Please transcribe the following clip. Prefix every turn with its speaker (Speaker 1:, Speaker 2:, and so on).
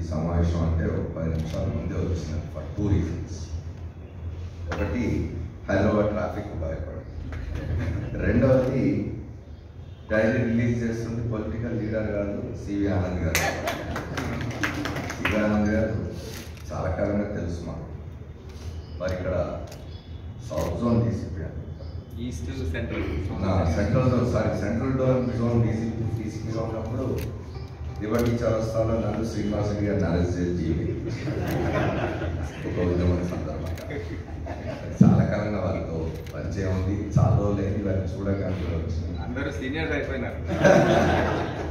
Speaker 1: ఈ సమావేశం అంటే ఒక పది నిమిషాల ముందే వచ్చిన ఫర్ టూ రీజన్స్ ఒకటి హైదరాబాద్ ట్రాఫిక్ భయపడి రెండవది డైరీ రిలీజ్ చేస్తుంది political leader garu CV Anand garu CV Anand గారు చాలా కాలంగా తెలుసు మాకు మరి ఇక్కడ south zone DCP
Speaker 2: east central
Speaker 1: నా central zone sorry central zone zone DCP డీసీపీగా ఉన్నప్పుడు లిబర్టీ చౌరస్తాలో నన్ను శ్రీనివాస గారు అరెస్ట్ చేసి జీవి ఒక ఉద్యమం సందర్భంగా చాలా కాలంగా వాళ్ళతో పరిచయం ఉంది చాలా రోజులు అయింది వారిని చూడగానే వచ్చింది
Speaker 2: అందరూ సీనియర్స్ అయిపోయినారు